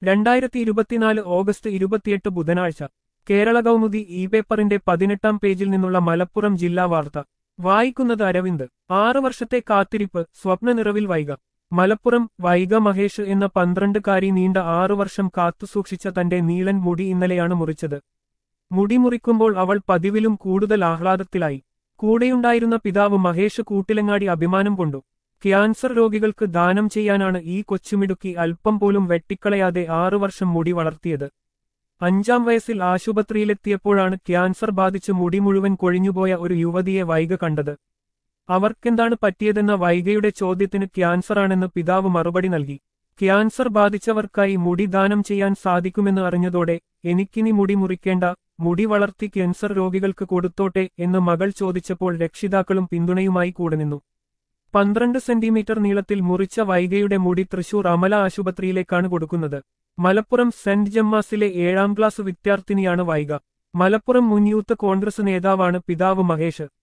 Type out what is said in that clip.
രണ്ടായിരത്തി ഇരുപത്തിനാല് ഓഗസ്റ്റ് ഇരുപത്തിയെട്ട് ബുധനാഴ്ച കേരള കൗമുദി ഇ പേപ്പറിന്റെ പതിനെട്ടാം പേജിൽ നിന്നുള്ള മലപ്പുറം ജില്ലാ വാർത്ത വായിക്കുന്നത് അരവിന്ദ് ആറു വർഷത്തെ കാത്തിരിപ്പ് സ്വപ്ന നിറവിൽ വൈക മലപ്പുറം വൈഗ മഹേഷ് എന്ന പന്ത്രണ്ടുകാരി നീണ്ട ആറു വർഷം കാത്തുസൂക്ഷിച്ച തന്റെ നീളൻ മുടി ഇന്നലെയാണ് മുറിച്ചത് മുടി മുറിക്കുമ്പോൾ അവൾ പതിവിലും കൂടുതൽ ആഹ്ലാദത്തിലായി കൂടെയുണ്ടായിരുന്ന പിതാവ് മഹേഷ് കൂട്ടിലങ്ങാടി അഭിമാനം കൊണ്ടു ക്യാൻസർ രോഗികൾക്ക് ദാനം ചെയ്യാനാണ് ഈ കൊച്ചുമിടുക്കി അല്പം പോലും വെട്ടിക്കളയാതെ ആറു വർഷം മുടി വളർത്തിയത് അഞ്ചാം വയസ്സിൽ ആശുപത്രിയിലെത്തിയപ്പോഴാണ് ക്യാൻസർ ബാധിച്ച് മുടി മുഴുവൻ കൊഴിഞ്ഞുപോയ ഒരു യുവതിയെ വൈഗ കണ്ടത് അവർക്കെന്താണ് പറ്റിയതെന്ന വൈഗയുടെ ചോദ്യത്തിന് ക്യാൻസറാണെന്ന് പിതാവ് മറുപടി നൽകി ക്യാൻസർ ബാധിച്ചവർക്കായി മുടി ദാനം ചെയ്യാൻ സാധിക്കുമെന്ന് അറിഞ്ഞതോടെ എനിക്കിനി മുടി മുറിക്കേണ്ട മുടി വളർത്തി ക്യാൻസർ രോഗികൾക്ക് കൊടുത്തോട്ടെ എന്ന് മകൾ ചോദിച്ചപ്പോൾ രക്ഷിതാക്കളും പിന്തുണയുമായി കൂടെ നിന്നു പന്ത്രണ്ട് സെന്റിമീറ്റർ നീളത്തിൽ മുറിച്ച വൈഗയുടെ മുടി തൃശൂർ അമല ആശുപത്രിയിലേക്കാണ് കൊടുക്കുന്നത് മലപ്പുറം സെന്റ് ജമ്മാസിലെ ഏഴാം ക്ലാസ് വിദ്യാർത്ഥിനിയാണ് വൈഗ മലപ്പുറം മുൻ യൂത്ത് കോൺഗ്രസ് നേതാവാണ് പിതാവ് മഹേഷ്